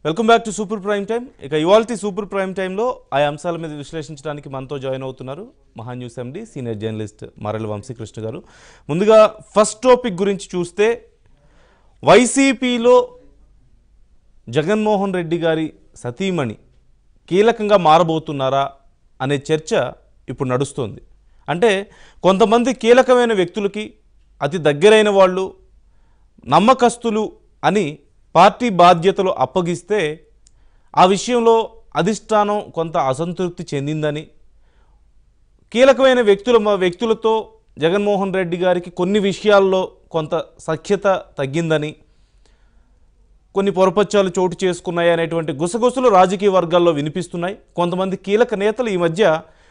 Welcome back to super prime time ఇక ఇవాల్టి super prime టైంలో ఆ అంశాల మీద విశ్లేషించడానికి మనతో జాయిన్ అవుతున్నారు మహా న్యూస్ ఎండి సీనియర్ జర్నలిస్ట్ మరల వంశీకృష్ణ గారు ముందుగా ఫస్ట్ టాపిక్ గురించి చూస్తే వైసీపీలో జగన్మోహన్ రెడ్డి గారి సతీమణి కీలకంగా మారబోతున్నారా అనే చర్చ ఇప్పుడు నడుస్తోంది అంటే కొంతమంది కీలకమైన వ్యక్తులకి అతి దగ్గరైన వాళ్ళు నమ్మకస్తులు అని పార్టీ బాధ్యతలు అప్పగిస్తే ఆ విషయంలో అధిష్టానం కొంత అసంతృప్తి చెందిందని కీలకమైన వ్యక్తుల వ్యక్తులతో జగన్మోహన్ రెడ్డి గారికి కొన్ని విషయాల్లో కొంత సఖ్యత తగ్గిందని కొన్ని పొరపచ్చాలు చోటు చేసుకున్నాయి అనేటువంటి గుసగుసలు రాజకీయ వర్గాల్లో వినిపిస్తున్నాయి కొంతమంది కీలక నేతలు ఈ మధ్య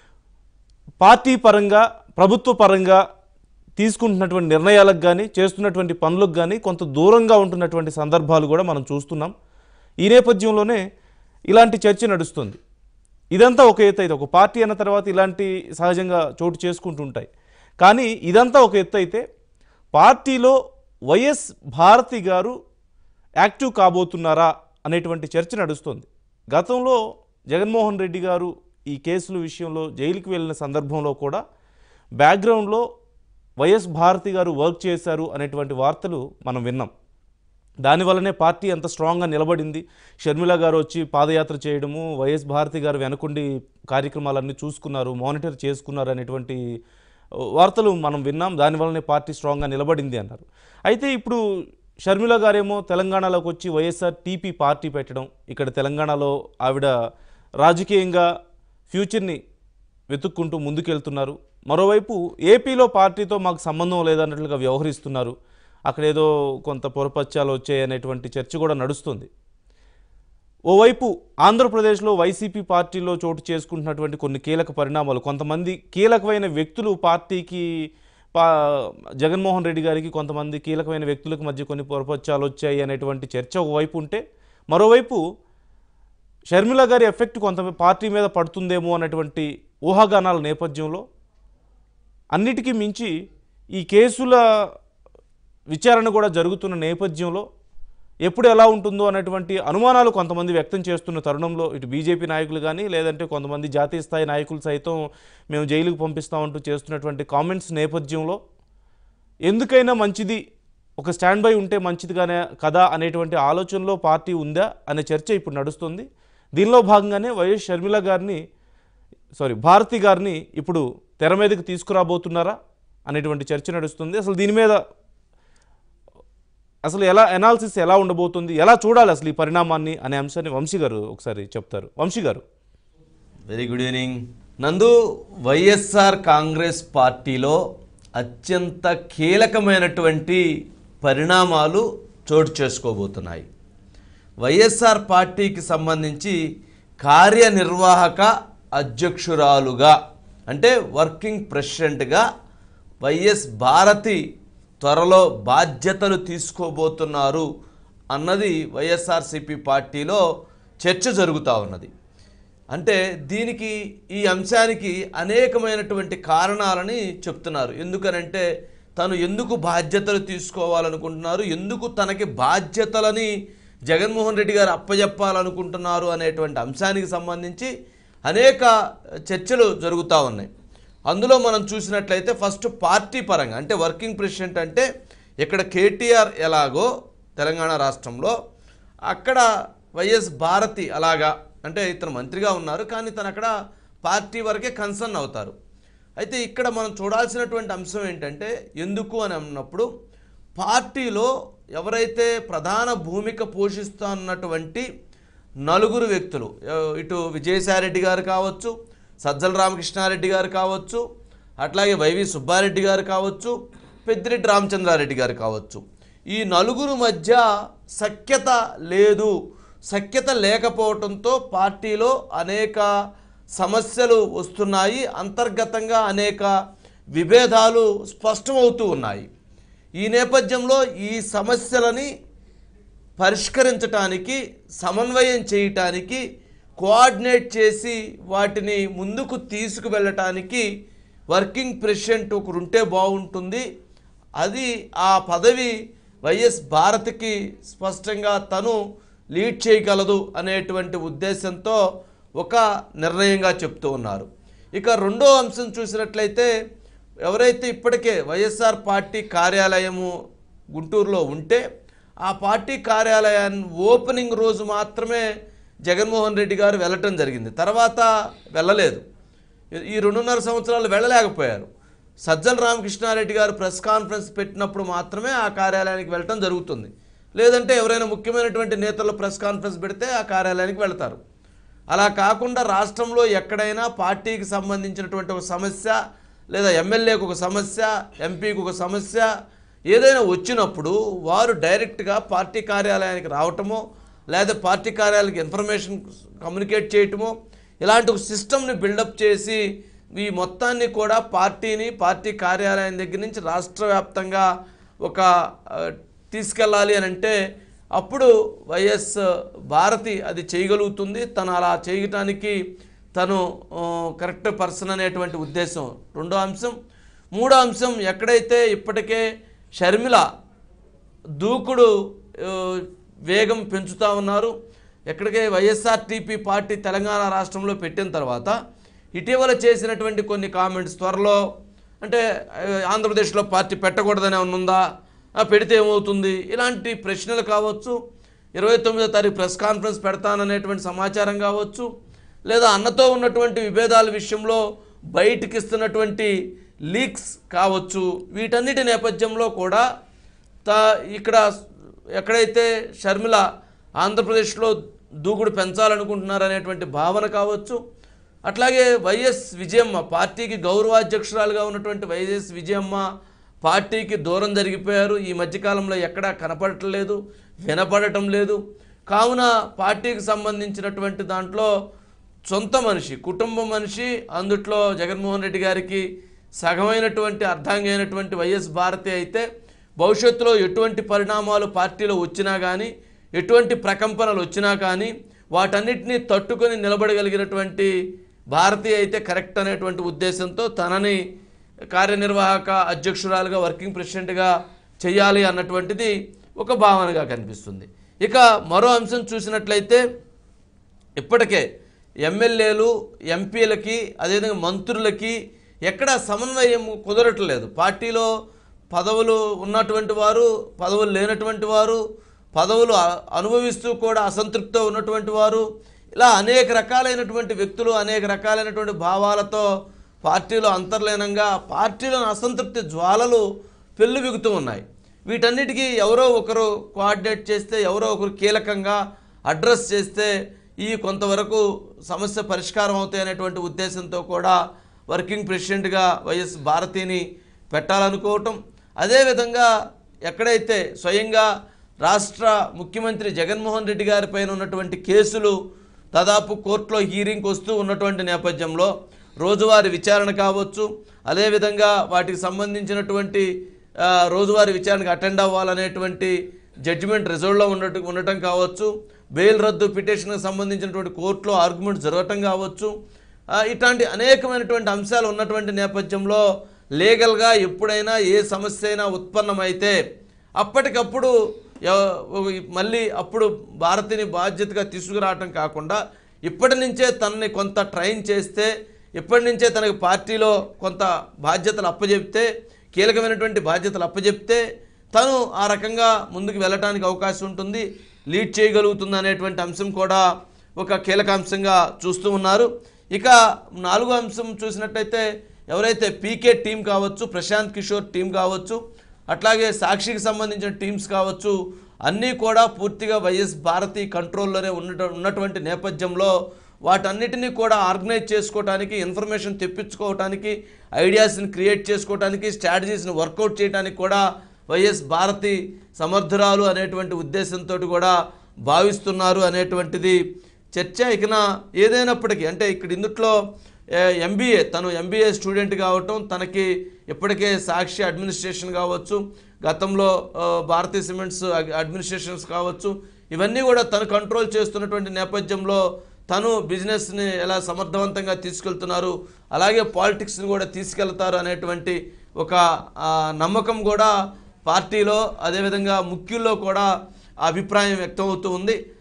పార్టీ పరంగా ప్రభుత్వ పరంగా తీసుకుంటున్నటువంటి నిర్ణయాలకు కానీ చేస్తున్నటువంటి పనులకు కానీ కొంత దూరంగా ఉంటున్నటువంటి సందర్భాలు కూడా మనం చూస్తున్నాం ఈ నేపథ్యంలోనే ఇలాంటి చర్చ నడుస్తుంది ఇదంతా ఒక ఎత్తు అయితే ఒక పార్టీ అన్న తర్వాత ఇలాంటి సహజంగా చోటు చేసుకుంటూ ఉంటాయి కానీ ఇదంతా ఒక ఎత్తు అయితే పార్టీలో వైఎస్ భారతి గారు యాక్టివ్ కాబోతున్నారా అనేటువంటి చర్చ నడుస్తుంది గతంలో జగన్మోహన్ రెడ్డి గారు ఈ కేసుల విషయంలో జైలుకి వెళ్ళిన సందర్భంలో కూడా బ్యాక్గ్రౌండ్లో వైఎస్ భారతి గారు వర్క్ చేశారు అనేటువంటి వార్తలు మనం విన్నాం దానివల్లనే పార్టీ అంత స్ట్రాంగ్గా నిలబడింది షర్మిల గారు వచ్చి పాదయాత్ర చేయడము వైఎస్ భారతి గారు వెనకుండి కార్యక్రమాలన్నీ చూసుకున్నారు మానిటర్ చేసుకున్నారు అనేటువంటి వార్తలు మనం విన్నాం దానివల్లనే పార్టీ స్ట్రాంగ్గా నిలబడింది అన్నారు అయితే ఇప్పుడు షర్మిల గారేమో తెలంగాణలోకి వచ్చి వైఎస్ఆర్ టీపీ పార్టీ పెట్టడం ఇక్కడ తెలంగాణలో ఆవిడ రాజకీయంగా ఫ్యూచర్ని వెతుక్కుంటూ ముందుకెళ్తున్నారు మరోవైపు ఏపీలో పార్టీతో మాకు సంబంధం లేదన్నట్లుగా వ్యవహరిస్తున్నారు అక్కడ ఏదో కొంత పొరపచ్చాలు వచ్చాయి అనేటువంటి చర్చ కూడా నడుస్తుంది ఓవైపు ఆంధ్రప్రదేశ్లో వైసీపీ పార్టీలో చోటు చేసుకుంటున్నటువంటి కొన్ని కీలక పరిణామాలు కొంతమంది కీలకమైన వ్యక్తులు పార్టీకి పా జగన్మోహన్ రెడ్డి గారికి కొంతమంది కీలకమైన వ్యక్తులకు మధ్య కొన్ని పొరపచ్చాలు వచ్చాయి అనేటువంటి చర్చ ఒకవైపు ఉంటే మరోవైపు షర్మిల గారి ఎఫెక్ట్ కొంత పార్టీ మీద పడుతుందేమో అన్నటువంటి ఊహాగానాల నేపథ్యంలో అన్నిటికీ మించి ఈ కేసుల విచారణ కూడా జరుగుతున్న నేపథ్యంలో ఎప్పుడు ఎలా ఉంటుందో అనేటువంటి అనుమానాలు కొంతమంది వ్యక్తం చేస్తున్న తరుణంలో ఇటు బీజేపీ నాయకులు కానీ లేదంటే కొంతమంది జాతీయ స్థాయి నాయకులు సైతం మేము జైలుకు పంపిస్తామంటూ చేస్తున్నటువంటి కామెంట్స్ నేపథ్యంలో ఎందుకైనా మంచిది ఒక స్టాండ్ బై ఉంటే మంచిదిగానే కదా అనేటువంటి ఆలోచనలో పార్టీ ఉందా అనే చర్చ ఇప్పుడు నడుస్తుంది దీనిలో భాగంగానే వైఎస్ షర్మిల గారిని సారీ భారతి గారిని ఇప్పుడు తెర మీదకి తీసుకురాబోతున్నారా అనేటువంటి చర్చ నడుస్తుంది అసలు దీని మీద అసలు ఎలా ఎనాలిసిస్ ఎలా ఉండబోతుంది ఎలా చూడాలి అసలు ఈ పరిణామాన్ని అనే అంశాన్ని వంశీ గారు ఒకసారి చెప్తారు వంశీ గారు వెరీ గుడ్ ఈవినింగ్ నందు వైఎస్ఆర్ కాంగ్రెస్ పార్టీలో అత్యంత కీలకమైనటువంటి పరిణామాలు చోటు చేసుకోబోతున్నాయి వైఎస్ఆర్ పార్టీకి సంబంధించి కార్యనిర్వాహక అధ్యక్షురాలుగా అంటే వర్కింగ్ ప్రెసిడెంట్గా వైఎస్ భారతి త్వరలో బాధ్యతలు తీసుకోబోతున్నారు అన్నది వైఎస్ఆర్సిపి పార్టీలో చర్చ జరుగుతూ ఉన్నది అంటే దీనికి ఈ అంశానికి అనేకమైనటువంటి కారణాలని చెప్తున్నారు ఎందుకనంటే తను ఎందుకు బాధ్యతలు తీసుకోవాలనుకుంటున్నారు ఎందుకు తనకి బాధ్యతలని జగన్మోహన్ రెడ్డి గారు అప్పజెప్పాలనుకుంటున్నారు అనేటువంటి అంశానికి సంబంధించి అనేక చర్చలు జరుగుతూ ఉన్నాయి అందులో మనం చూసినట్లయితే ఫస్ట్ పార్టీ పరంగా అంటే వర్కింగ్ ప్రెసిడెంట్ అంటే ఇక్కడ కేటీఆర్ ఎలాగో తెలంగాణ రాష్ట్రంలో అక్కడ వైఎస్ భారతి అలాగా అంటే ఇతను మంత్రిగా ఉన్నారు కానీ తను అక్కడ పార్టీ వరకే కన్సర్న్ అవుతారు అయితే ఇక్కడ మనం చూడాల్సినటువంటి అంశం ఏంటంటే ఎందుకు అని అన్నప్పుడు పార్టీలో ఎవరైతే ప్రధాన భూమిక పోషిస్తున్నటువంటి నలుగురు వ్యక్తులు ఎ- ఇటు విజయసాయిరెడ్డి గారు కావచ్చు సజ్జల రామకృష్ణారెడ్డి గారు కావచ్చు అట్లాగే వైవి సుబ్బారెడ్డి గారు కావచ్చు పెద్దిరెడ్డి రామచంద్రారెడ్డి గారు కావచ్చు ఈ నలుగురు మధ్య సఖ్యత లేదు సఖ్యత లేకపోవడంతో పార్టీలో అనేక సమస్యలు వస్తున్నాయి అంతర్గతంగా అనేక విభేదాలు స్పష్టమవుతూ ఉన్నాయి ఈ నేపథ్యంలో ఈ సమస్యలని పరిష్కరించటానికి సమన్వయం చేయటానికి కోఆర్డినేట్ చేసి వాటిని ముందుకు తీసుకువెళ్ళటానికి వర్కింగ్ ప్రెసిడెంట్ ఒకరు ఉంటే బాగుంటుంది అది ఆ పదవి వైఎస్ భారతికి స్పష్టంగా తను లీడ్ చేయగలదు అనేటువంటి ఉద్దేశంతో ఒక నిర్ణయంగా చెప్తూ ఉన్నారు ఇక రెండో అంశం చూసినట్లయితే ఎవరైతే ఇప్పటికే వైఎస్ఆర్ పార్టీ కార్యాలయము గుంటూరులో ఉంటే ఆ పార్టీ కార్యాలయాన్ని ఓపెనింగ్ రోజు మాత్రమే జగన్మోహన్ రెడ్డి గారు వెళ్ళటం జరిగింది తర్వాత వెళ్ళలేదు ఈ రెండున్నర సంవత్సరాలు వెళ్ళలేకపోయారు సజ్జల రామకృష్ణారెడ్డి గారు ప్రెస్ కాన్ఫరెన్స్ పెట్టినప్పుడు మాత్రమే ఆ కార్యాలయానికి వెళ్ళటం జరుగుతుంది లేదంటే ఎవరైనా ముఖ్యమైనటువంటి నేతలు ప్రెస్ కాన్ఫరెన్స్ పెడితే ఆ కార్యాలయానికి వెళ్తారు అలా కాకుండా రాష్ట్రంలో ఎక్కడైనా పార్టీకి సంబంధించినటువంటి ఒక సమస్య లేదా ఎమ్మెల్యేకు ఒక సమస్య ఎంపీకి ఒక సమస్య ఏదైనా వచ్చినప్పుడు వారు డైరెక్ట్గా పార్టీ కార్యాలయానికి రావటమో లేదా పార్టీ కార్యాలయానికి ఇన్ఫర్మేషన్ కమ్యూనికేట్ చేయటమో ఇలాంటి ఒక సిస్టమ్ని బిల్డప్ చేసి ఈ మొత్తాన్ని కూడా పార్టీని పార్టీ కార్యాలయం దగ్గర నుంచి రాష్ట్ర వ్యాప్తంగా ఒక ఆ, తీసుకెళ్ళాలి అని అంటే అప్పుడు వైఎస్ భారతి అది చేయగలుగుతుంది తను అలా చేయటానికి తను ఆ, కరెక్ట్ పర్సన్ అనేటువంటి ఉద్దేశం రెండో అంశం మూడో అంశం ఎక్కడైతే ఇప్పటికే షర్మిల దూకుడు ఆ, వేగం పెంచుతూ ఉన్నారు ఎక్కడికే వైఎస్ఆర్టీపీ పార్టీ తెలంగాణ రాష్ట్రంలో పెట్టిన తర్వాత ఇటీవల చేసినటువంటి కొన్ని కామెంట్స్ త్వరలో అంటే ఆ, ఆంధ్రప్రదేశ్లో పార్టీ పెట్టకూడదని ఏమన్నా ఉందా ఆ, పెడితే ఏమవుతుంది ఇలాంటి ప్రశ్నలు కావచ్చు ఇరవై తొమ్మిదో తారీఖు ప్రెస్ కాన్ఫరెన్స్ పెడతాననేటువంటి సమాచారం కావచ్చు లేదా అన్నతో ఉన్నటువంటి విభేదాల విషయంలో బయటికి ఇస్తున్నటువంటి లీక్స్ కావచ్చు వీటన్నిటి నేపథ్యంలో కూడా తా ఇక్కడ ఎక్కడైతే షర్మిల ఆంధ్రప్రదేశ్లో దూకుడు పెంచాలనుకుంటున్నారనేటువంటి భావన కావచ్చు అట్లాగే వైఎస్ విజయమ్మ పార్టీకి గౌరవాధ్యక్షురాలుగా ఉన్నటువంటి వైఎస్ విజయమ్మ పార్టీకి దూరం జరిగిపోయారు ఈ మధ్యకాలంలో ఎక్కడా కనపడటం లేదు వినపడటం లేదు కావున పార్టీకి సంబంధించినటువంటి దాంట్లో సొంత మనిషి కుటుంబ మనిషి అందుట్లో జగన్మోహన్ రెడ్డి గారికి సగమైనటువంటి అర్ధాంగి అయినటువంటి వైఎస్ భారతి అయితే భవిష్యత్తులో ఎటువంటి పరిణామాలు పార్టీలో వచ్చినా కానీ ఎటువంటి ప్రకంపనలు వచ్చినా కానీ వాటన్నిటినీ తట్టుకొని నిలబడగలిగినటువంటి భారతి అయితే కరెక్ట్ అనేటువంటి ఉద్దేశంతో తనని కార్యనిర్వాహక అధ్యక్షురాలుగా వర్కింగ్ ప్రెసిడెంట్గా చేయాలి అన్నటువంటిది ఒక భావనగా కనిపిస్తుంది ఇక మరో అంశం చూసినట్లయితే ఇప్పటికే ఎమ్మెల్యేలు ఎంపీలకి అదేవిధంగా మంత్రులకి ఎక్కడ సమన్వయం కుదరట్లేదు పార్టీలో పదవులు ఉన్నటువంటి వారు పదవులు లేనటువంటి వారు పదవులు అ- అనుభవిస్తూ కూడా అసంతృప్తితో ఉన్నటువంటి వారు ఇలా అనేక రకాలైనటువంటి వ్యక్తులు అనేక రకాలైనటువంటి భావాలతో పార్టీలో అంతర్లీనంగా పార్టీలోని అసంతృప్తి జ్వాలలు పెళ్ళుబిగుతూ ఉన్నాయి వీటన్నిటికీ ఎవరో ఒకరు కోఆర్డినేట్ చేస్తే ఎవరో ఒకరు కీలకంగా అడ్రస్ చేస్తే ఈ కొంతవరకు సమస్య పరిష్కారం అవుతాయి అనేటువంటి ఉద్దేశంతో కూడా వర్కింగ్ ప్రెసిడెంట్గా వైఎస్ భారతిని పెట్టాలనుకోవటం అదేవిధంగా ఎక్కడైతే స్వయంగా రాష్ట్ర ముఖ్యమంత్రి జగన్మోహన్ రెడ్డి గారి పైన ఉన్నటువంటి కేసులు దాదాపు కోర్టులో హీరింగ్కి వస్తూ ఉన్నటువంటి నేపథ్యంలో రోజువారీ విచారణ కావచ్చు అదేవిధంగా వాటికి సంబంధించినటువంటి ఆ, రోజువారీ విచారణకు అటెండ్ అవ్వాలనేటువంటి జడ్జిమెంట్ రిజల్ట్లో ఉండటం ఉండటం కావచ్చు బెయిల్ రద్దు పిటిషన్కి సంబంధించినటువంటి కోర్టులో ఆర్గ్యుమెంట్ జరగటం కావచ్చు ఆ, ఇట్లాంటి అనేకమైనటువంటి అంశాలు ఉన్నటువంటి నేపథ్యంలో లీగల్గా ఎప్పుడైనా ఏ సమస్య అయినా ఉత్పన్నమైతే అప్పటికప్పుడు ఎవ- మళ్ళీ అప్పుడు భారతిని బాధ్యతగా తీసుకురావటం కాకుండా ఇప్పటి నుంచే తనని కొంత ట్రైన్ చేస్తే ఇప్పటి నుంచే తనకి పార్టీలో కొంత బాధ్యతలు అప్పజెప్తే కీలకమైనటువంటి బాధ్యతలు అప్పజెప్తే తను ఆ రకంగా ముందుకు వెళ్ళటానికి అవకాశం ఉంటుంది లీడ్ చేయగలుగుతుంది అనేటువంటి అంశం కూడా ఒక కీలక అంశంగా చూస్తూ ఉన్నారు ఇక నాలుగో అంశం చూసినట్టయితే ఎవరైతే పీకే టీం కావచ్చు ప్రశాంత్ కిషోర్ టీం కావచ్చు అట్లాగే సాక్షికి సంబంధించిన టీమ్స్ కావచ్చు అన్నీ కూడా పూర్తిగా వైఎస్ భారతి కంట్రోల్లోనే ఉన్న ఉన్నటువంటి నేపథ్యంలో వాటన్నిటినీ కూడా ఆర్గనైజ్ చేసుకోవడానికి ఇన్ఫర్మేషన్ తెప్పించుకోవడానికి ఐడియాస్ని క్రియేట్ చేసుకోవడానికి స్ట్రాటజీస్ని వర్కౌట్ చేయడానికి కూడా వైఎస్ భారతి సమర్థురాలు అనేటువంటి ఉద్దేశంతో కూడా భావిస్తున్నారు అనేటువంటిది చర్చ ఇకన ఏదైనప్పటికీ అంటే ఇక్కడ ఇందుట్లో ఎంబీఏ తను ఎంబీఏ స్టూడెంట్ కావటం తనకి ఇప్పటికే సాక్షి అడ్మినిస్ట్రేషన్ కావచ్చు గతంలో ఆ, భారతీయ సిమెంట్స్ అగ్- అడ్మినిస్ట్రేషన్స్ కావచ్చు ఇవన్నీ కూడా తను కంట్రోల్ చేస్తున్నటువంటి నేపథ్యంలో తను బిజినెస్ని ఎలా సమర్థవంతంగా తీసుకెళ్తున్నారు అలాగే పాలిటిక్స్ని కూడా తీసుకెళ్తారు అనేటువంటి ఒక ఆ, నమ్మకం కూడా పార్టీలో అదేవిధంగా ముఖ్యుల్లో కూడా ఆ అభిప్రాయం వ్యక్తం అవుతూ ఉంది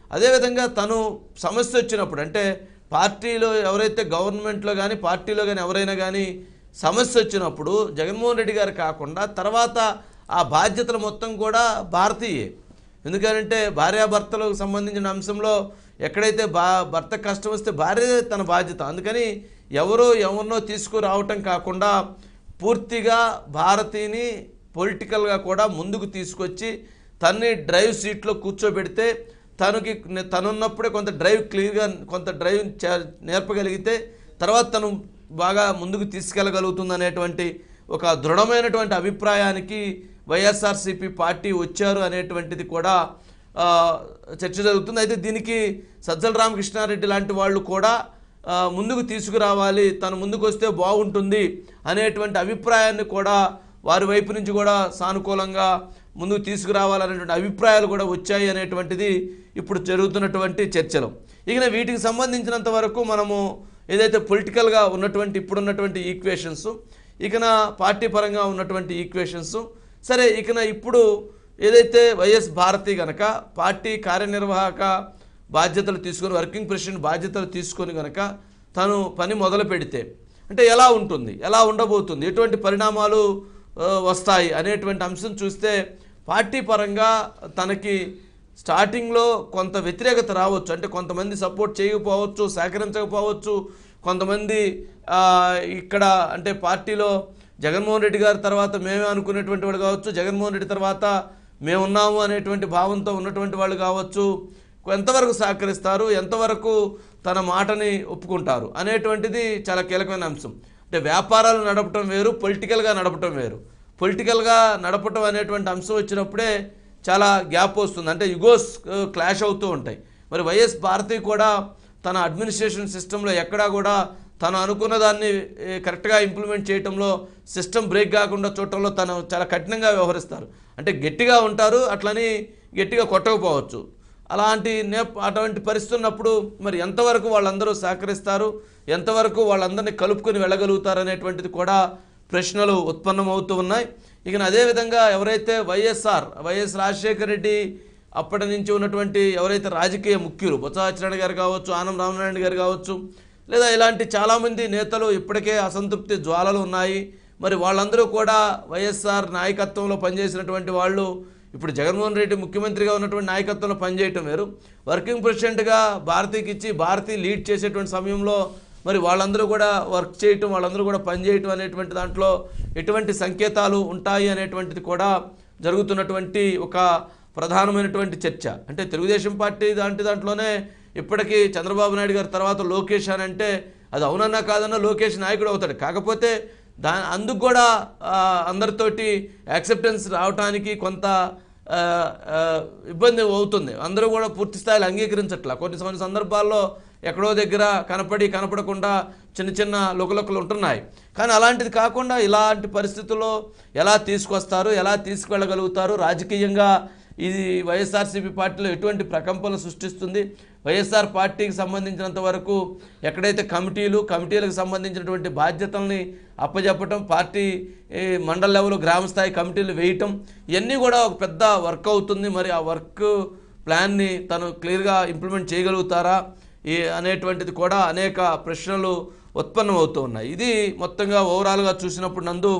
అదేవిధంగా తను సమస్య వచ్చినప్పుడు అంటే పార్టీలో ఎవరైతే గవర్నమెంట్లో కానీ పార్టీలో కానీ ఎవరైనా కానీ సమస్య వచ్చినప్పుడు జగన్మోహన్ రెడ్డి గారు కాకుండా తర్వాత ఆ బాధ్యతలు మొత్తం కూడా భారతీయే ఎందుకంటే భార్యాభర్తలకు సంబంధించిన అంశంలో ఎక్కడైతే బా భర్త కష్టం వస్తే భార్య తన బాధ్యత అందుకని ఎవరో ఎవరినో తీసుకురావటం కాకుండా పూర్తిగా భారతీని పొలిటికల్గా కూడా ముందుకు తీసుకొచ్చి తన్ని డ్రైవ్ సీట్లో కూర్చోబెడితే తనకి తనున్నప్పుడే కొంత డ్రైవ్ క్లియర్గా కొంత డ్రైవ్ చే- నేర్పగలిగితే తర్వాత తను బాగా ముందుకు తీసుకెళ్ళగలుగుతుంది అనేటువంటి ఒక దృఢమైనటువంటి అభిప్రాయానికి వైఎస్ఆర్సీపీ పార్టీ వచ్చారు అనేటువంటిది కూడా ఆ, చర్చ జరుగుతుంది అయితే దీనికి సజ్జల రామకృష్ణారెడ్డి లాంటి వాళ్ళు కూడా ఆ, ముందుకు తీసుకురావాలి తను ముందుకు వస్తే బాగుంటుంది అనేటువంటి అభిప్రాయాన్ని కూడా వారి వైపు నుంచి కూడా సానుకూలంగా ముందుకు తీసుకురావాలనేటువంటి అభిప్రాయాలు కూడా వచ్చాయి అనేటువంటిది ఇప్పుడు జరుగుతున్నటువంటి చర్చలు ఇక వీటికి సంబంధించినంత వరకు మనము ఏదైతే పొలిటికల్గా ఉన్నటువంటి ఇప్పుడున్నటువంటి ఈక్వేషన్స్ ఇకన పార్టీ పరంగా ఉన్నటువంటి ఈక్వేషన్స్ సరే ఇకన ఇప్పుడు ఏదైతే వైఎస్ భారతి గనక పార్టీ కార్యనిర్వాహక బాధ్యతలు తీసుకొని వర్కింగ్ ప్రెసిడెంట్ బాధ్యతలు తీసుకొని గనక తను పని మొదలు పెడితే అంటే ఎలా ఉంటుంది ఎలా ఉండబోతుంది ఎటువంటి పరిణామాలు ఆ, వస్తాయి అనేటువంటి అంశం చూస్తే పార్టీ పరంగా తనకి స్టార్టింగ్లో కొంత వ్యతిరేకత రావచ్చు అంటే కొంతమంది సపోర్ట్ చేయకపోవచ్చు సహకరించకపోవచ్చు కొంతమంది ఆ, ఇక్కడ అంటే పార్టీలో జగన్మోహన్ రెడ్డి గారి తర్వాత మేమే అనుకునేటువంటి వాళ్ళు కావచ్చు జగన్మోహన్ రెడ్డి తర్వాత మేమున్నాము అనేటువంటి భావంతో ఉన్నటువంటి వాళ్ళు కావచ్చు ఎంతవరకు సహకరిస్తారు ఎంతవరకు తన మాటని ఒప్పుకుంటారు అనేటువంటిది చాలా కీలకమైన అంశం అంటే వ్యాపారాలు నడపటం వేరు పొలిటికల్గా నడపటం వేరు పొలిటికల్గా నడపటం అనేటువంటి అంశం వచ్చినప్పుడే చాలా గ్యాప్ వస్తుంది అంటే యుగోస్ క్లాష్ అవుతూ ఉంటాయి మరి వైఎస్ భారతి కూడా తన అడ్మినిస్ట్రేషన్ సిస్టంలో ఎక్కడా కూడా తను అనుకున్న దాన్ని ఏ, కరెక్ట్గా ఇంప్లిమెంట్ చేయటంలో సిస్టమ్ బ్రేక్ కాకుండా చూడటంలో తను చాలా కఠినంగా వ్యవహరిస్తారు అంటే గట్టిగా ఉంటారు అట్లని గట్టిగా కొట్టకపోవచ్చు అలాంటి నేప అటువంటి పరిస్థితి ఉన్నప్పుడు మరి ఎంతవరకు వాళ్ళందరూ సహకరిస్తారు ఎంతవరకు వాళ్ళందరినీ కలుపుకొని వెళ్ళగలుగుతారు అనేటువంటిది కూడా ప్రశ్నలు ఉత్పన్నమవుతూ ఉన్నాయి ఇక అదేవిధంగా ఎవరైతే వైఎస్ఆర్ వైఎస్ రాజశేఖర రెడ్డి అప్పటి నుంచి ఉన్నటువంటి ఎవరైతే రాజకీయ ముఖ్యులు బొత్స సత్యనారాయణ గారు కావచ్చు ఆనం రామనారాయణ గారు కావచ్చు లేదా ఇలాంటి చాలామంది నేతలు ఇప్పటికే అసంతృప్తి జ్వాలలు ఉన్నాయి మరి వాళ్ళందరూ కూడా వైఎస్ఆర్ నాయకత్వంలో పనిచేసినటువంటి వాళ్ళు ఇప్పుడు జగన్మోహన్ రెడ్డి ముఖ్యమంత్రిగా ఉన్నటువంటి నాయకత్వంలో పనిచేయటం వేరు వర్కింగ్ ప్రెసిడెంట్గా భారతీకి ఇచ్చి భారతీ లీడ్ చేసేటువంటి సమయంలో మరి వాళ్ళందరూ కూడా వర్క్ చేయటం వాళ్ళందరూ కూడా పనిచేయటం అనేటువంటి దాంట్లో ఎటువంటి సంకేతాలు ఉంటాయి అనేటువంటిది కూడా జరుగుతున్నటువంటి ఒక ప్రధానమైనటువంటి చర్చ అంటే తెలుగుదేశం పార్టీ దాంటి దాంట్లోనే ఇప్పటికీ చంద్రబాబు నాయుడు గారి తర్వాత లోకేష్ అని అంటే అది అవునన్నా కాదన్నా లోకేష్ నాయకుడు అవుతాడు కాకపోతే దా అందుకు కూడా ఆ, అందరితోటి యాక్సెప్టెన్స్ రావడానికి కొంత ఆ, ఆ, ఇబ్బంది అవుతుంది అందరూ కూడా పూర్తి స్థాయిలో అంగీకరించట్ల కొన్ని కొన్ని సందర్భాల్లో ఎక్కడో దగ్గర కనపడి కనపడకుండా చిన్న చిన్న లుకలుకలు ఉంటున్నాయి కానీ అలాంటిది కాకుండా ఇలాంటి పరిస్థితుల్లో ఎలా తీసుకొస్తారు ఎలా తీసుకువెళ్ళగలుగుతారు రాజకీయంగా ఇది వైఎస్ఆర్సీపీ పార్టీలో ఎటువంటి ప్రకంపనలు సృష్టిస్తుంది వైఎస్ఆర్ పార్టీకి సంబంధించినంత వరకు ఎక్కడైతే కమిటీలు కమిటీలకు సంబంధించినటువంటి బాధ్యతల్ని అప్పజెప్పటం పార్టీ ఈ మండల లెవెల్ గ్రామ స్థాయి కమిటీలు వేయటం ఇవన్నీ కూడా ఒక పెద్ద వర్క్ అవుతుంది మరి ఆ వర్క్ ప్లాన్ని తను క్లియర్గా ఇంప్లిమెంట్ చేయగలుగుతారా ఈ అనేటువంటిది కూడా అనేక ప్రశ్నలు ఉత్పన్నం అవుతూ ఉన్నాయి ఇది మొత్తంగా ఓవరాల్గా చూసినప్పుడు నందు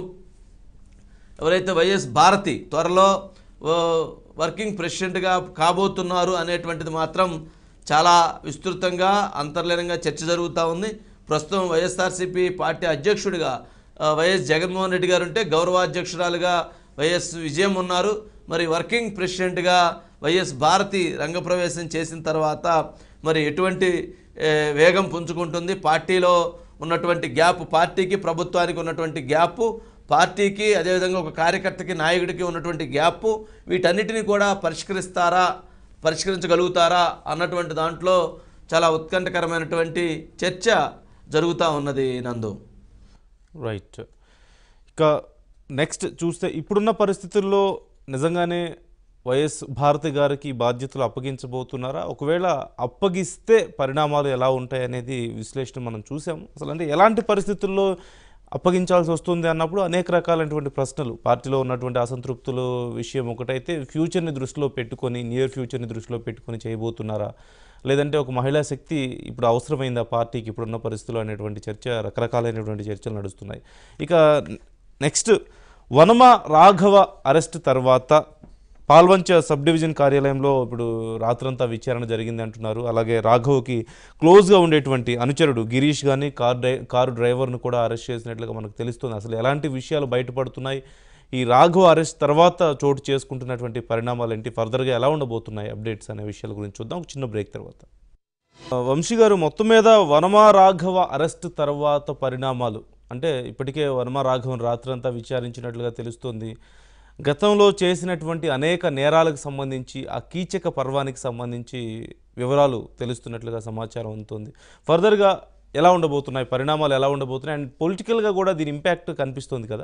ఎవరైతే వైఎస్ భారతి త్వరలో ఓ, వర్కింగ్ ప్రెసిడెంట్గా కాబోతున్నారు అనేటువంటిది మాత్రం చాలా విస్తృతంగా అంతర్లీనంగా చర్చ జరుగుతూ ఉంది ప్రస్తుతం వైఎస్ఆర్సీపీ పార్టీ అధ్యక్షుడిగా ఆ, వైఎస్ జగన్మోహన్ రెడ్డి గారు ఉంటే గౌరవాధ్యక్షురాలుగా వైఎస్ విజయం ఉన్నారు మరి వర్కింగ్ ప్రెసిడెంట్గా వైఎస్ భారతి రంగప్రవేశం చేసిన తర్వాత మరి ఎటువంటి ఏ, వేగం పుంజుకుంటుంది పార్టీలో ఉన్నటువంటి గ్యాప్ పార్టీకి ప్రభుత్వానికి ఉన్నటువంటి గ్యాప్ పార్టీకి అదేవిధంగా ఒక కార్యకర్తకి నాయకుడికి ఉన్నటువంటి గ్యాప్ వీటన్నిటిని కూడా పరిష్కరిస్తారా పరిష్కరించగలుగుతారా అన్నటువంటి దాంట్లో చాలా ఉత్కంఠకరమైనటువంటి చర్చ జరుగుతూ ఉన్నది నందు రైట్ ఇక నెక్స్ట్ చూస్తే ఇప్పుడున్న పరిస్థితుల్లో నిజంగానే వైఎస్ భారతి గారికి ఈ బాధ్యతలు అప్పగించబోతున్నారా ఒకవేళ అప్పగిస్తే పరిణామాలు ఎలా ఉంటాయి అనేది విశ్లేషణ మనం చూసాం అసలు అంటే ఎలాంటి పరిస్థితుల్లో అప్పగించాల్సి వస్తుంది అన్నప్పుడు అనేక రకాలైనటువంటి ప్రశ్నలు పార్టీలో ఉన్నటువంటి అసంతృప్తుల విషయం ఒకటైతే ఫ్యూచర్ని దృష్టిలో పెట్టుకొని నియర్ ఫ్యూచర్ని దృష్టిలో పెట్టుకొని చేయబోతున్నారా లేదంటే ఒక మహిళా శక్తి ఇప్పుడు అవసరమైందా పార్టీకి ఇప్పుడున్న పరిస్థితులు అనేటువంటి చర్చ రకరకాలైనటువంటి చర్చలు నడుస్తున్నాయి ఇక నెక్స్ట్ వనమ రాఘవ అరెస్ట్ తర్వాత పాల్వంచ సబ్ డివిజన్ కార్యాలయంలో ఇప్పుడు రాత్రంతా విచారణ జరిగింది అంటున్నారు అలాగే రాఘవ్కి క్లోజ్గా ఉండేటువంటి అనుచరుడు గిరీష్ కానీ కార్ డ్రై కారు డ్రైవర్ను కూడా అరెస్ట్ చేసినట్లుగా మనకు తెలుస్తుంది అసలు ఎలాంటి విషయాలు బయటపడుతున్నాయి ఈ రాఘవ్ అరెస్ట్ తర్వాత చోటు చేసుకుంటున్నటువంటి పరిణామాలు ఏంటి ఫర్దర్గా ఎలా ఉండబోతున్నాయి అప్డేట్స్ అనే విషయాల గురించి చూద్దాం ఒక చిన్న బ్రేక్ తర్వాత ఆ, వంశీ గారు మొత్తం మీద వనమా రాఘవ అరెస్ట్ తర్వాత పరిణామాలు అంటే ఇప్పటికే వనమా రాఘవన్ రాత్రంతా విచారించినట్లుగా తెలుస్తుంది గతంలో చేసినటువంటి అనేక నేరాలకు సంబంధించి ఆ కీచక పర్వానికి సంబంధించి వివరాలు తెలుస్తున్నట్లుగా సమాచారం అందుతుంది ఫర్దర్గా ఎలా ఉండబోతున్నాయి పరిణామాలు ఎలా ఉండబోతున్నాయి అండ్ పొలిటికల్గా కూడా దీని ఇంపాక్ట్ కనిపిస్తుంది కదా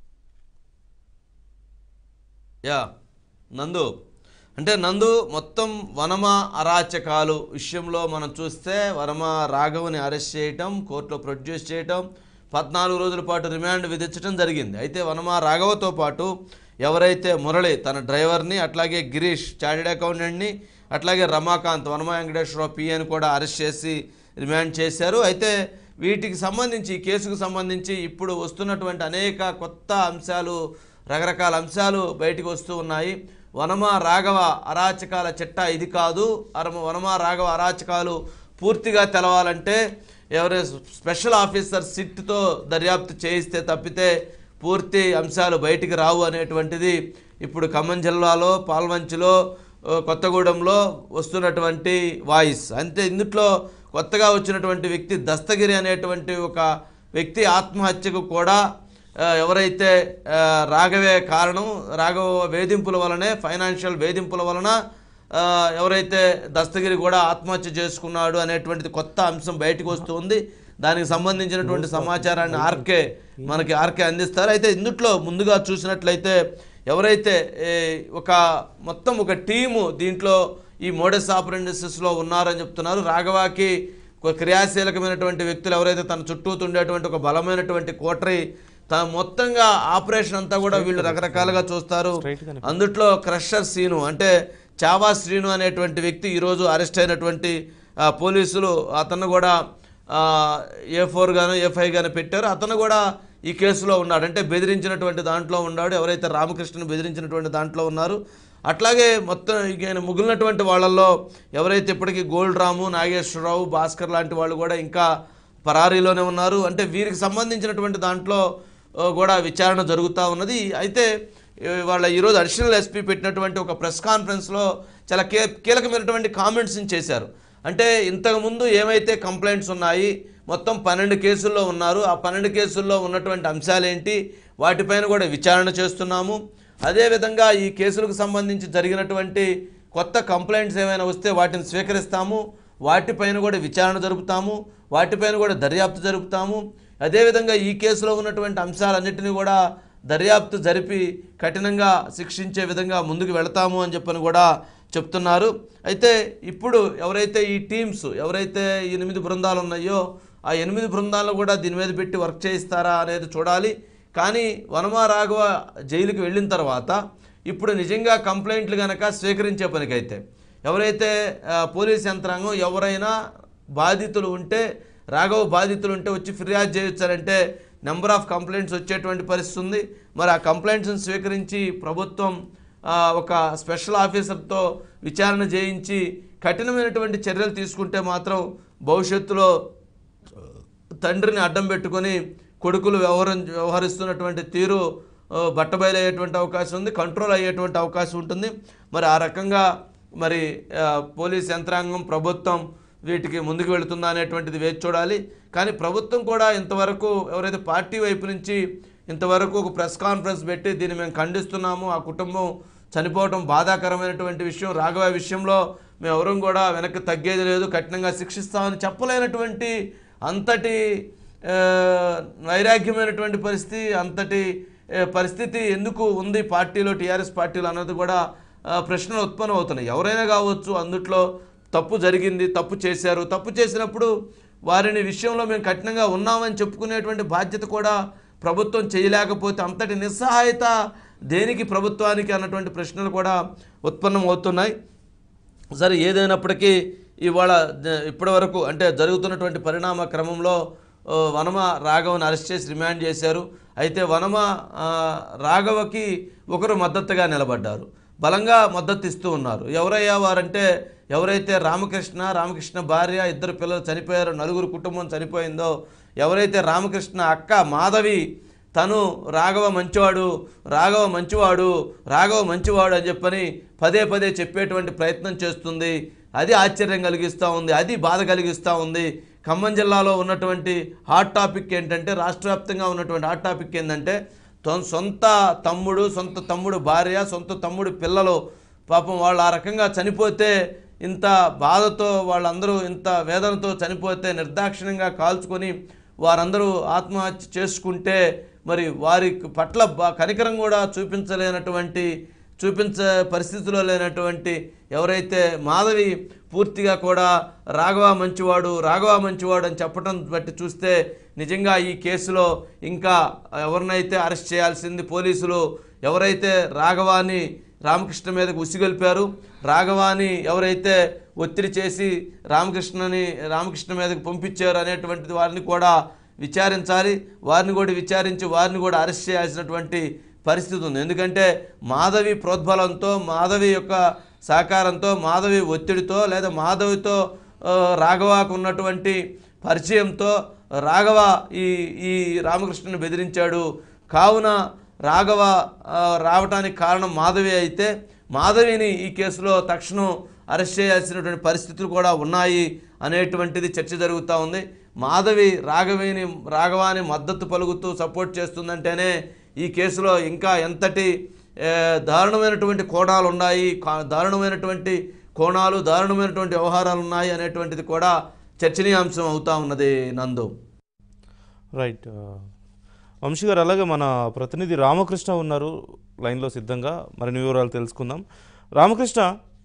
యా నందు అంటే నందు మొత్తం వనమ అరాచకాలు విషయంలో మనం చూస్తే వనమ రాఘవని అరెస్ట్ చేయటం కోర్టులో ప్రొడ్యూస్ చేయటం పద్నాలుగు రోజుల పాటు రిమాండ్ విధించడం జరిగింది అయితే వనమ రాఘవతో పాటు ఎవరైతే మురళి తన డ్రైవర్ని అట్లాగే గిరీష్ చార్టెడ్ అకౌంటెంట్ని అట్లాగే రమాకాంత్ వనమ వెంకటేశ్వరరావు పిఎని కూడా అరెస్ట్ చేసి రిమాండ్ చేశారు అయితే వీటికి సంబంధించి ఈ కేసుకు సంబంధించి ఇప్పుడు వస్తున్నటువంటి అనేక కొత్త అంశాలు రకరకాల అంశాలు బయటికి వస్తూ ఉన్నాయి వనమ రాఘవ అరాచకాల చిట్ట ఇది కాదు అరమ వనమ రాఘవ అరాచకాలు పూర్తిగా తెలవాలంటే ఎవరైనా స్పెషల్ ఆఫీసర్ సిట్తో దర్యాప్తు చేయిస్తే తప్పితే పూర్తి అంశాలు బయటికి రావు అనేటువంటిది ఇప్పుడు ఖమ్మం జిల్లాలో పాల్వంచిలో ఆ, కొత్తగూడెంలో వస్తున్నటువంటి వాయిస్ అంతే ఇందుట్లో కొత్తగా వచ్చినటువంటి వ్యక్తి దస్తగిరి అనేటువంటి ఒక వ్యక్తి ఆత్మహత్యకు కూడా ఆ, ఎవరైతే ఆ, రాఘవే కారణం రాఘవ వేధింపుల వలనే ఫైనాన్షియల్ వేధింపుల వలన ఆ, ఎవరైతే దస్తగిరి కూడా ఆత్మహత్య చేసుకున్నాడు అనేటువంటిది కొత్త అంశం బయటకు వస్తుంది దానికి సంబంధించినటువంటి సమాచారాన్ని ఆర్కే మనకి ఆర్కే అందిస్తారు అయితే ఇందుట్లో ముందుగా చూసినట్లయితే ఎవరైతే ఏ, ఒక మొత్తం ఒక టీము దీంట్లో ఈ మోడస్ ఆపరెండిసెస్లో ఉన్నారని చెప్తున్నారు రాఘవాకి ఒక క్రియాశీలకమైనటువంటి వ్యక్తులు ఎవరైతే తన చుట్టూ ఉండేటువంటి ఒక బలమైనటువంటి కోటరీ తన మొత్తంగా ఆపరేషన్ అంతా కూడా వీళ్ళు రకరకాలుగా చూస్తారు Straight గానే. అందుట్లో క్రషర్ సీను అంటే చావా శ్రీను అనేటువంటి వ్యక్తి ఈరోజు అరెస్ట్ అయినటువంటి ఆ, పోలీసులు అతను కూడా ఏ ఫోర్ గాను ఏ ఫైవ్ గాను పెట్టారు అతను కూడా ఈ కేసులో ఉన్నాడు అంటే బెదిరించినటువంటి దాంట్లో ఉన్నాడు ఎవరైతే రామకృష్ణను బెదిరించినటువంటి దాంట్లో ఉన్నారు అట్లాగే మొత్తం ఇక ఆయన మిగిలినటువంటి వాళ్ళల్లో ఎవరైతే ఇప్పటికీ గోల్డ్ రాము నాగేశ్వరరావు భాస్కర్ లాంటి వాళ్ళు కూడా ఇంకా పరారీలోనే ఉన్నారు అంటే వీరికి సంబంధించినటువంటి దాంట్లో ఆ, కూడా విచారణ జరుగుతూ ఉన్నది అయితే ఈ వాళ్ళ ఈరోజు అడిషనల్ ఎస్పీ పెట్టినటువంటి ఒక ప్రెస్ కాన్ఫరెన్స్లో చాలా కే కీలకమైనటువంటి కామెంట్స్ని చేశారు అంటే ఇంతకుముందు ఏమైతే కంప్లైంట్స్ ఉన్నాయి మొత్తం పన్నెండు కేసుల్లో ఉన్నారు ఆ పన్నెండు కేసుల్లో ఉన్నటువంటి అంశాలు ఏంటి వాటిపైన కూడా విచారణ చేస్తున్నాము అదేవిధంగా ఈ కేసులకు సంబంధించి జరిగినటువంటి కొత్త కంప్లైంట్స్ ఏమైనా వస్తే వాటిని స్వీకరిస్తాము వాటిపైన కూడా విచారణ జరుపుతాము వాటిపైన కూడా దర్యాప్తు జరుపుతాము అదేవిధంగా ఈ కేసులో ఉన్నటువంటి అంశాలన్నింటినీ కూడా దర్యాప్తు జరిపి కఠినంగా శిక్షించే విధంగా ముందుకు వెళతాము అని చెప్పని కూడా చెప్తున్నారు అయితే ఇప్పుడు ఎవరైతే ఈ టీమ్స్ ఎవరైతే ఈ ఎనిమిది బృందాలు ఉన్నాయో ఆ ఎనిమిది బృందాలను కూడా దీని మీద పెట్టి వర్క్ చేయిస్తారా అనేది చూడాలి కానీ వనమా రాఘవ జైలుకి వెళ్ళిన తర్వాత ఇప్పుడు నిజంగా కంప్లైంట్లు కనుక స్వీకరించే పనికైతే ఎవరైతే ఆ, పోలీస్ యంత్రాంగం ఎవరైనా బాధితులు ఉంటే రాఘవ బాధితులు ఉంటే వచ్చి ఫిర్యాదు చేయొచ్చారంటే నెంబర్ ఆఫ్ కంప్లైంట్స్ వచ్చేటువంటి పరిస్థితి ఉంది మరి ఆ కంప్లైంట్స్ని స్వీకరించి ప్రభుత్వం ఆ, ఒక స్పెషల్ ఆఫీసర్తో విచారణ చేయించి కఠినమైనటువంటి చర్యలు తీసుకుంటే మాత్రం భవిష్యత్తులో తండ్రిని అడ్డం పెట్టుకొని కొడుకులు వ్యవహరం వ్యవహరిస్తున్నటువంటి తీరు ఆ, బట్టబయలయ్యేటువంటి అవకాశం ఉంది కంట్రోల్ అయ్యేటువంటి అవకాశం ఉంటుంది మరి ఆ రకంగా మరి ఆ, పోలీస్ యంత్రాంగం ప్రభుత్వం వీటికి ముందుకు వెళుతుందా అనేటువంటిది వేచి చూడాలి కానీ ప్రభుత్వం కూడా ఇంతవరకు ఎవరైతే పార్టీ వైపు నుంచి ఇంతవరకు ఒక ప్రెస్ కాన్ఫరెన్స్ పెట్టి దీన్ని మేము ఖండిస్తున్నాము ఆ కుటుంబం చనిపోవడం బాధాకరమైనటువంటి విషయం రాఘవ విషయంలో మేము ఎవరం కూడా వెనక్కి తగ్గేది లేదు కఠినంగా శిక్షిస్తామని చెప్పలేనటువంటి అంతటి ఆ, వైరాగ్యమైనటువంటి పరిస్థితి అంతటి ఆ, పరిస్థితి ఎందుకు ఉంది పార్టీలో టీఆర్ఎస్ పార్టీలో అన్నది కూడా ఆ, ప్రశ్నలు ఉత్పన్నం అవుతున్నాయి ఎవరైనా కావచ్చు అందుట్లో తప్పు జరిగింది తప్పు చేశారు తప్పు చేసినప్పుడు వారిని విషయంలో మేము కఠినంగా ఉన్నామని చెప్పుకునేటువంటి బాధ్యత కూడా ప్రభుత్వం చేయలేకపోతే అంతటి నిస్సహాయత దేనికి ప్రభుత్వానికి అన్నటువంటి ప్రశ్నలు కూడా ఉత్పన్నం అవుతున్నాయి సరే ఏదైనప్పటికీ ఇవాళ ద- ఇప్పటివరకు అంటే జరుగుతున్నటువంటి పరిణామ క్రమంలో ఆ, వనమ రాఘవని అరెస్ట్ చేసి రిమాండ్ చేశారు అయితే వనమ ఆ, రాఘవకి ఒకరు మద్దతుగా నిలబడ్డారు బలంగా మద్దతు ఇస్తూ ఉన్నారు ఎవరయ్యా వారంటే ఎవరైతే రామకృష్ణ రామకృష్ణ భార్య ఇద్దరు పిల్లలు చనిపోయారో నలుగురు కుటుంబం చనిపోయిందో ఎవరైతే రామకృష్ణ అక్క మాధవి తను రాఘవ మంచివాడు రాఘవ మంచివాడు రాఘవ మంచివాడు అని చెప్పని పదే పదే చెప్పేటువంటి ప్రయత్నం చేస్తుంది అది ఆశ్చర్యం కలిగిస్తూ ఉంది అది బాధ కలిగిస్తూ ఉంది ఖమ్మం జిల్లాలో ఉన్నటువంటి హాట్ టాపిక్ ఏంటంటే రాష్ట్ర వ్యాప్తంగా ఉన్నటువంటి హాట్ టాపిక్ ఏంటంటే తొ- సొంత తమ్ముడు సొంత తమ్ముడు భార్య సొంత తమ్ముడు పిల్లలు పాపం వాళ్ళు ఆ రకంగా చనిపోతే ఇంత బాధతో వాళ్ళందరూ ఇంత వేదనతో చనిపోతే నిర్దాక్షిణ్యంగా కాల్చుకొని వారందరూ ఆత్మహత్య చేసుకుంటే మరి వారి పట్ల బా- కనికరం కూడా చూపించలేనటువంటి చూపించే పరిస్థితిలో లేనటువంటి ఎవరైతే మాధవి పూర్తిగా కూడా రాఘవ మంచివాడు రాఘవ మంచివాడు అని చెప్పడం బట్టి చూస్తే నిజంగా ఈ కేసులో ఇంకా ఎవరినైతే అరెస్ట్ చేయాల్సింది పోలీసులు ఎవరైతే రాఘవాన్ని రామకృష్ణ మీదకు ఉసిగొల్పారు రాఘవాన్ని ఎవరైతే ఒత్తిడి చేసి రామకృష్ణని రామకృష్ణ మీదకు పంపించారు అనేటువంటిది వారిని కూడా విచారించాలి వారిని కూడా విచారించి వారిని కూడా అరెస్ట్ చేయాల్సినటువంటి పరిస్థితి ఉంది ఎందుకంటే మాధవి ప్రోద్బలంతో మాధవి యొక్క సహకారంతో మాధవి ఒత్తిడితో లేదా మాధవితో ఆ, రాఘవకు ఉన్నటువంటి పరిచయంతో రాఘవ ఈ ఈ రామకృష్ణని బెదిరించాడు కావున రాఘవ ఆ, రావటానికి కారణం మాధవి అయితే మాధవిని ఈ కేసులో తక్షణం అరెస్ట్ చేయాల్సినటువంటి పరిస్థితులు కూడా ఉన్నాయి అనేటువంటిది చర్చ జరుగుతూ ఉంది మాధవి రాఘవిని రాఘవాని మద్దతు పలుకుతూ సపోర్ట్ చేస్తుందంటేనే ఈ కేసులో ఇంకా ఎంతటి ఏ, దారుణమైనటువంటి కోణాలు ఉన్నాయి కా- దారుణమైనటువంటి కోణాలు దారుణమైనటువంటి వ్యవహారాలు ఉన్నాయి అనేటువంటిది కూడా చర్చనీయాంశం అవుతా ఉన్నది నందు రైట్ వంశీ గారు అలాగే మన ప్రతినిధి రామకృష్ణ ఉన్నారు లైన్లో సిద్ధంగా మరిన్ని వివరాలు తెలుసుకుందాం రామకృష్ణ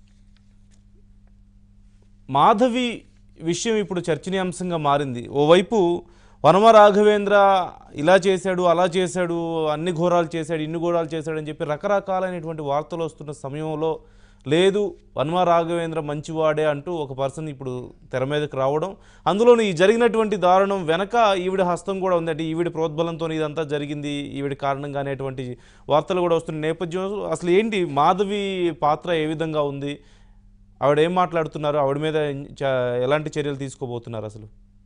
మాధవి విషయం ఇప్పుడు చర్చనీయాంశంగా మారింది ఓవైపు వనమ రాఘవేంద్ర ఇలా చేశాడు అలా చేశాడు అన్ని ఘోరాలు చేశాడు ఇన్ని ఘోరాలు చేశాడు అని చెప్పి రకరకాలైనటువంటి వార్తలు వస్తున్న సమయంలో లేదు వనమ రాఘవేంద్ర మంచివాడే అంటూ ఒక పర్సన్ ఇప్పుడు తెర మీదకి రావడం అందులోని ఈ జరిగినటువంటి దారుణం వెనక ఈవిడ హస్తం కూడా ఉంది అంటే ఈవిడ ప్రోద్బలంతో ఇదంతా జరిగింది ఈవిడ కారణంగా అనేటువంటి వార్తలు కూడా వస్తున్న నేపథ్యం అసలు ఏంటి మాధవి పాత్ర ఏ విధంగా ఉంది ఆవిడ ఏం మాట్లాడుతున్నారు ఆవిడ మీద చ- ఎలాంటి చర్యలు తీసుకోబోతున్నారు అసలు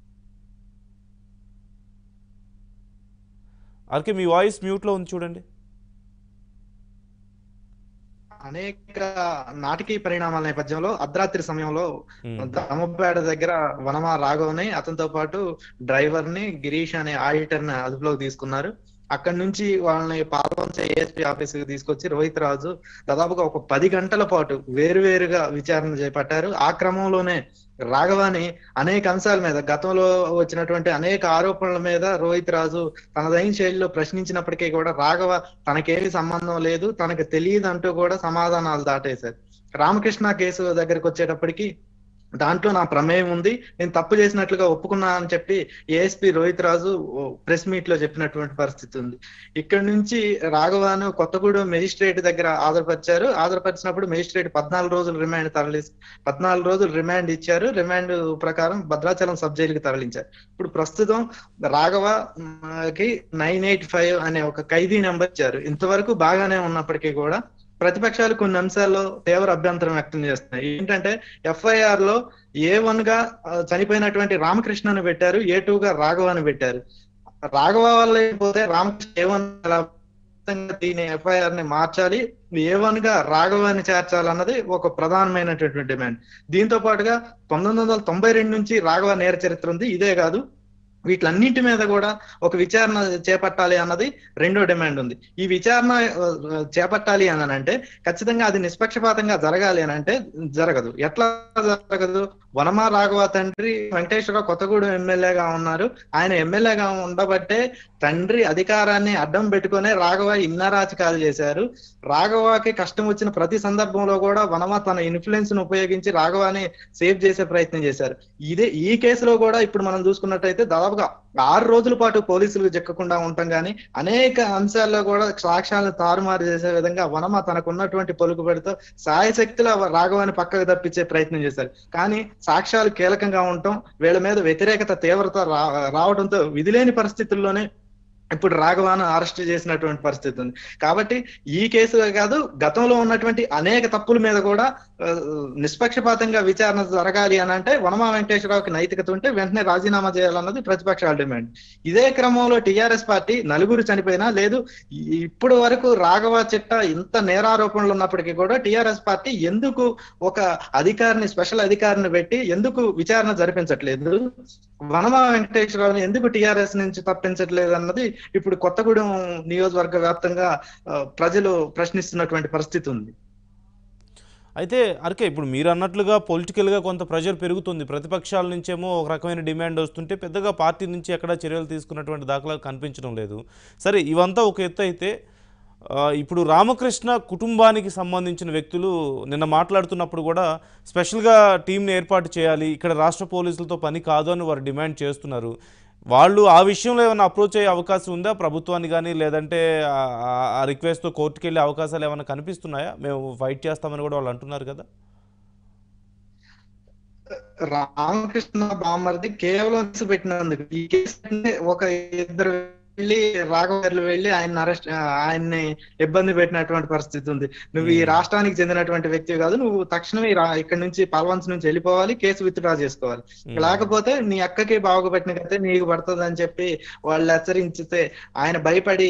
అరకే మీ వాయిస్ మ్యూట్లో ఉంది చూడండి అనేక నాటకీయ పరిణామాల నేపథ్యంలో అర్ధరాత్రి సమయంలో మ్మ్. దమ్మపేట దగ్గర వనమ రాఘవని అతనితో పాటు డ్రైవర్ ని గిరీష్ అనే ఆడిటర్ ని అదుపులోకి తీసుకున్నారు అక్కడి నుంచి వాళ్ళని పాల్వంచ ఏఎస్పీ ఆఫీస్ కి తీసుకొచ్చి రోహిత్ రాజు దాదాపుగా ఒక పది గంటల పాటు వేరువేరుగా విచారణ చేపట్టారు ఆ క్రమంలోనే రాఘవాని అనేక అంశాల మీద గతంలో వచ్చినటువంటి అనేక ఆరోపణల మీద రోహిత్ రాజు తనదైన శైలిలో ప్రశ్నించినప్పటికీ కూడా రాఘవ తనకేమి సంబంధం లేదు తనకు తెలియదు అంటూ కూడా సమాధానాలు దాటేశారు రామకృష్ణ కేసు దగ్గరికి వచ్చేటప్పటికి దాంట్లో నా ప్రమేయం ఉంది నేను తప్పు చేసినట్లుగా ఒప్పుకున్నా అని చెప్పి ASP Rohit Raju press meet లో చెప్పినటువంటి పరిస్థితి ఉంది ఇక్కడ నుంచి రాఘవాను కొత్తగూడెం మెజిస్ట్రేట్ దగ్గర హాజరుపరిచారు హాజరుపరిచినప్పుడు మెజిస్ట్రేట్ పద్నాలుగు రోజులు రిమాండ్ తరలి పద్నాలుగు రోజులు రిమాండ్ ఇచ్చారు రిమాండ్ ప్రకారం భద్రాచలం సబ్ జైలుకి తరలించారు ఇప్పుడు ప్రస్తుతం రాఘవ మ్, కి నైన్ ఎయిట్ ఫైవ్ అనే ఒక ఖైదీ నెంబర్ ఇచ్చారు ఇంతవరకు బాగానే ఉన్నప్పటికీ కూడా ప్రతిపక్షాలు కొన్ని అంశాల్లో తీవ్ర అభ్యంతరం వ్యక్తం చేస్తున్నాయి ఏంటంటే ఎఫ్ఐఆర్ లో ఏ వన్ గా ఆ, చనిపోయినటువంటి రామకృష్ణను పెట్టారు ఏ టూ గా రాఘవాన్ని పెట్టారు రాఘవ వల్ల అయిపోతే రామకృష్ణ ఏ వన్ దీని ఎఫ్ఐఆర్ ని మార్చాలి ఏ వన్ గా రాఘవాన్ని చేర్చాలన్నది ఒక ప్రధానమైనటువంటి డిమాండ్ దీంతో పాటుగా పంతొమ్మిది వందల తొంభై రెండు నుంచి రాఘవ నేర చరిత్ర ఉంది ఇదే కాదు వీటిలన్నింటి మీద కూడా ఒక విచారణ చేపట్టాలి అన్నది రెండో డిమాండ్ ఉంది ఈ విచారణ ఆ, చేపట్టాలి అని అంటే ఖచ్చితంగా అది నిష్పక్షపాతంగా జరగాలి అని అంటే జరగదు ఎట్లా జరగదు వనమా రాఘవ తండ్రి వెంకటేశ్వరరావు కొత్తగూడెం ఎమ్మెల్యేగా ఉన్నారు ఆయన ఎమ్మెల్యేగా ఉండబట్టే తండ్రి అధికారాన్ని అడ్డం పెట్టుకునే రాఘవ ఇన్నరాచకాలు చేశారు రాఘవకి కష్టం వచ్చిన ప్రతి సందర్భంలో కూడా వనమ తన ఇన్ఫ్లుయెన్స్ ను ఉపయోగించి రాఘవాని సేవ్ చేసే ప్రయత్నం చేశారు ఇదే ఈ కేసులో కూడా ఇప్పుడు మనం చూసుకున్నట్టయితే దాదాపుగా ఆరు రోజుల పాటు పోలీసులకు చెక్కకుండా ఉండటం కానీ అనేక అంశాల్లో కూడా సాక్ష్యాలను తారుమారు చేసే విధంగా వనమ తనకున్నటువంటి పలుకుబడితో సాయశక్తుల రాఘవాన్ని పక్కకు తప్పించే ప్రయత్నం చేశారు కానీ సాక్ష్యాలు కీలకంగా ఉండటం వీళ్ళ మీద వ్యతిరేకత తీవ్రత రా- రావడంతో విధిలేని పరిస్థితుల్లోనే ఇప్పుడు రాఘవాను అరెస్ట్ చేసినటువంటి పరిస్థితి ఉంది కాబట్టి ఈ కేసులో కాదు గతంలో ఉన్నటువంటి అనేక తప్పుల మీద కూడా ఆ, నిష్పక్షపాతంగా విచారణ జరగాలి అని అంటే వనమా వెంకటేశ్వరరావుకి నైతికత ఉంటే వెంటనే రాజీనామా చేయాలన్నది ప్రతిపక్షాల డిమాండ్ ఇదే క్రమంలో టిఆర్ఎస్ పార్టీ నలుగురు చనిపోయినా లేదు ఈ- ఇప్పుడు వరకు రాఘవ చిట్ట ఇంత నేరారోపణలు ఉన్నప్పటికీ కూడా టిఆర్ఎస్ పార్టీ ఎందుకు ఒక అధికారిని స్పెషల్ అధికారిని పెట్టి ఎందుకు విచారణ జరిపించట్లేదు వనమా వెంకటేశ్వరరావుని ఎందుకు టిఆర్ఎస్ నుంచి తప్పించట్లేదు అన్నది ఇప్పుడు కొత్తగూడెం నియోజకవర్గ వ్యాప్తంగా ఆ, ప్రజలు ప్రశ్నిస్తున్నటువంటి పరిస్థితి ఉంది అయితే అరకే ఇప్పుడు మీరు అన్నట్లుగా పొలిటికల్గా కొంత ప్రెషర్ పెరుగుతుంది ప్రతిపక్షాల నుంచేమో ఒక రకమైన డిమాండ్ వస్తుంటే పెద్దగా పార్టీ నుంచి ఎక్కడ చర్యలు తీసుకున్నటువంటి దాఖలాలు కనిపించడం లేదు సరే ఇవంతా ఒక ఎత్తు అయితే ఆ, ఇప్పుడు రామకృష్ణ కుటుంబానికి సంబంధించిన వ్యక్తులు నిన్న మాట్లాడుతున్నప్పుడు కూడా స్పెషల్గా టీంని ఏర్పాటు చేయాలి ఇక్కడ రాష్ట్ర పోలీసులతో పని కాదు అని వారు డిమాండ్ చేస్తున్నారు వాళ్ళు ఆ విషయంలో ఏమైనా అప్రోచ్ అయ్యే అవకాశం ఉందా ప్రభుత్వాన్ని కానీ లేదంటే ఆ- ఆ- ఆ రిక్వెస్ట్తో కోర్టుకు వెళ్ళే అవకాశాలు ఏమైనా కనిపిస్తున్నాయా మేము ఫైట్ చేస్తామని కూడా వాళ్ళు అంటున్నారు కదా రామకృష్ణ బామ్మర్ది కేవలం కేసు పెట్టినందుకు ఈ కేసు అంటే ఒక ఇద్దరు వెళ్ళి రాఘవర్లు వెళ్ళి ఆయన అరెస్ట్ ఆయన్ని ఇబ్బంది పెట్టినటువంటి పరిస్థితి ఉంది నువ్వు ఈ రాష్ట్రానికి చెందినటువంటి వ్యక్తి కాదు నువ్వు తక్షణమే ఈ రా- ఇక్కడ నుంచి పాల్వంచ్ నుంచి వెళ్ళిపోవాలి కేసు విత్డ్రా చేసుకోవాలి లేకపోతే నీ అక్కకి బాగుపెట్టిన కతే నీకు పడుతుంది అని చెప్పి వాళ్ళు హెచ్చరించితే ఆయన భయపడి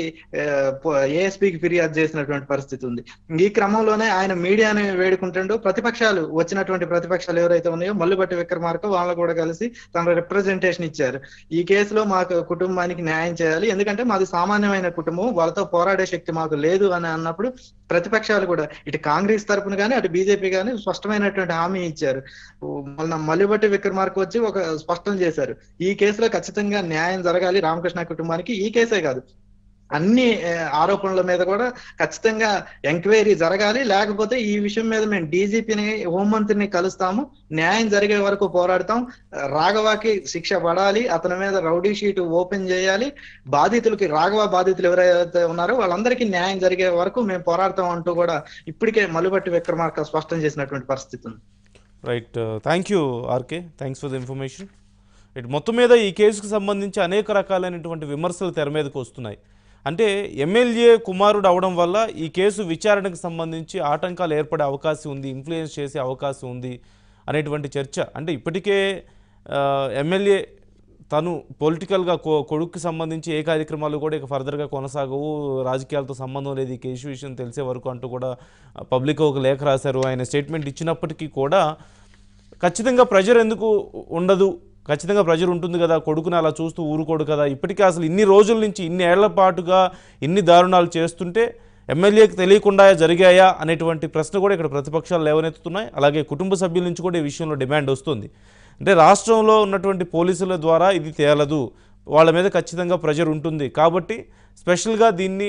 ఏఎస్పీకి ఫిర్యాదు చేసినటువంటి పరిస్థితి ఉంది ఈ క్రమంలోనే ఆయన మీడియాని వేడుకుంటుండో ప్రతిపక్షాలు వచ్చినటువంటి ప్రతిపక్షాలు ఎవరైతే ఉన్నాయో మల్లుబట్టి విక్రమార్క వాళ్ళు కూడా కలిసి తమ రిప్రజెంటేషన్ ఇచ్చారు ఈ కేసులో మాకు కుటుంబానికి న్యాయం చేయాలి ఎందుకంటే మాది సామాన్యమైన కుటుంబం వాళ్ళతో పోరాడే శక్తి మాకు లేదు అని అన్నప్పుడు ప్రతిపక్షాలు కూడా ఇటు కాంగ్రెస్ తరపున కానీ అటు బీజేపీ కానీ స్పష్టమైనటువంటి హామీ ఇచ్చారు మొన్న మల్లిబట్టి విక్రమార్క వచ్చి ఒక స్పష్టం చేశారు ఈ కేసులో ఖచ్చితంగా న్యాయం జరగాలి రామకృష్ణ కుటుంబానికి ఈ కేసే కాదు అన్ని ఆ, ఆరోపణల మీద కూడా ఖచ్చితంగా ఎంక్వైరీ జరగాలి లేకపోతే ఈ విషయం మీద మేము డీజీపీని హోంమంత్రిని కలుస్తాము న్యాయం జరిగే వరకు పోరాడతాం రాఘవకి శిక్ష పడాలి అతని మీద రౌడీ షీట్ ఓపెన్ చేయాలి బాధితులకి రాఘవ బాధితులు ఎవరైతే ఉన్నారో వాళ్ళందరికీ న్యాయం జరిగే వరకు మేము పోరాడతాం అంటూ కూడా ఇప్పటికే మలుబట్టి విక్రమార్క స్పష్టం చేసినటువంటి పరిస్థితి ఉంది right thank you RK thanks for the information ఇటు మొత్తం మీద ఈ కేసుకు సంబంధించి అనేక రకాలైనటువంటి విమర్శలు తెర మీదకు వస్తున్నాయి అంటే ఎమ్మెల్యే కుమారుడు అవడం వల్ల ఈ కేసు విచారణకు సంబంధించి ఆటంకాలు ఏర్పడే అవకాశం ఉంది ఇన్ఫ్లుయెన్స్ చేసే అవకాశం ఉంది అనేటువంటి చర్చ అంటే ఇప్పటికే ఆ, ఎమ్మెల్యే తను పొలిటికల్గా కొ కొడుక్కి సంబంధించి ఏ కార్యక్రమాలు కూడా ఇక ఫర్దర్గా కొనసాగవు రాజకీయాలతో సంబంధం లేదు ఈ కేసు విషయం తెలిసే వరకు అంటూ కూడా పబ్లిక్ ఒక లేఖ రాశారు ఆయన స్టేట్మెంట్ ఇచ్చినప్పటికీ కూడా ఖచ్చితంగా ప్రెజర్ ఎందుకు ఉండదు ఖచ్చితంగా ప్రెజర్ ఉంటుంది కదా కొడుకుని అలా చూస్తూ ఊరుకోడు కదా ఇప్పటికే అసలు ఇన్ని రోజుల నుంచి ఇన్ని ఏళ్ల పాటుగా ఇన్ని దారుణాలు చేస్తుంటే ఎమ్మెల్యేకి తెలియకుండా జరిగాయా అనేటువంటి ప్రశ్న కూడా ఇక్కడ ప్రతిపక్షాలు లేవనెత్తుతున్నాయి అలాగే కుటుంబ సభ్యుల నుంచి కూడా ఈ విషయంలో డిమాండ్ వస్తుంది అంటే రాష్ట్రంలో ఉన్నటువంటి పోలీసుల ద్వారా ఇది తేలదు వాళ్ళ మీద ఖచ్చితంగా ప్రెజర్ ఉంటుంది కాబట్టి స్పెషల్గా దీన్ని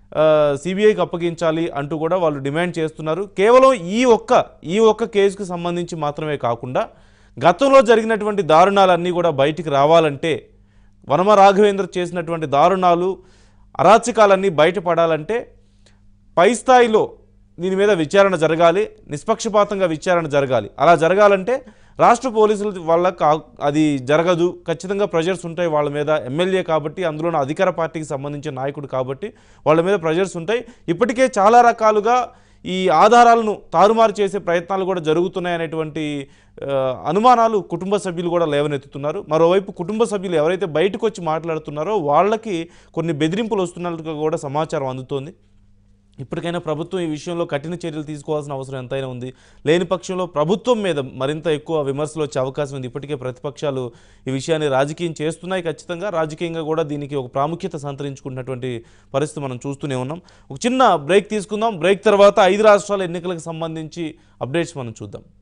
సిబిఐకి అప్పగించాలి అంటూ కూడా వాళ్ళు డిమాండ్ చేస్తున్నారు కేవలం ఈ ఒక్క ఈ ఒక్క కేసుకు సంబంధించి మాత్రమే కాకుండా గతంలో జరిగినటువంటి దారుణాలన్నీ కూడా బయటికి రావాలంటే వనమ రాఘవేంద్ర చేసినటువంటి దారుణాలు అరాచకాలన్నీ బయటపడాలంటే పై స్థాయిలో దీని మీద విచారణ జరగాలి నిష్పక్షపాతంగా విచారణ జరగాలి అలా జరగాలంటే రాష్ట్ర పోలీసుల వల్ల కా అది జరగదు ఖచ్చితంగా ప్రెజర్స్ ఉంటాయి వాళ్ళ మీద ఎమ్మెల్యే కాబట్టి అందులోని అధికార పార్టీకి సంబంధించిన నాయకుడు కాబట్టి వాళ్ళ మీద ప్రెజర్స్ ఉంటాయి ఇప్పటికే చాలా రకాలుగా ఈ ఆధారాలను తారుమారు చేసే ప్రయత్నాలు కూడా జరుగుతున్నాయి అనేటువంటి ఆ, అనుమానాలు కుటుంబ సభ్యులు కూడా లేవనెత్తుతున్నారు మరోవైపు కుటుంబ సభ్యులు ఎవరైతే బయటకు వచ్చి మాట్లాడుతున్నారో వాళ్ళకి కొన్ని బెదిరింపులు వస్తున్నట్టుగా కూడా సమాచారం అందుతోంది ఇప్పటికైనా ప్రభుత్వం ఈ విషయంలో కఠిన చర్యలు తీసుకోవాల్సిన అవసరం ఎంతైనా ఉంది లేని పక్షంలో ప్రభుత్వం మీద మరింత ఎక్కువ విమర్శలు వచ్చే అవకాశం ఉంది ఇప్పటికే ప్రతిపక్షాలు ఈ విషయాన్ని రాజకీయం చేస్తున్నాయి ఖచ్చితంగా రాజకీయంగా కూడా దీనికి ఒక ప్రాముఖ్యత సంతరించుకున్నటువంటి పరిస్థితి మనం చూస్తూనే ఉన్నాం ఒక చిన్న బ్రేక్ తీసుకుందాం బ్రేక్ తర్వాత ఐదు రాష్ట్రాల ఎన్నికలకు సంబంధించి అప్డేట్స్ మనం చూద్దాం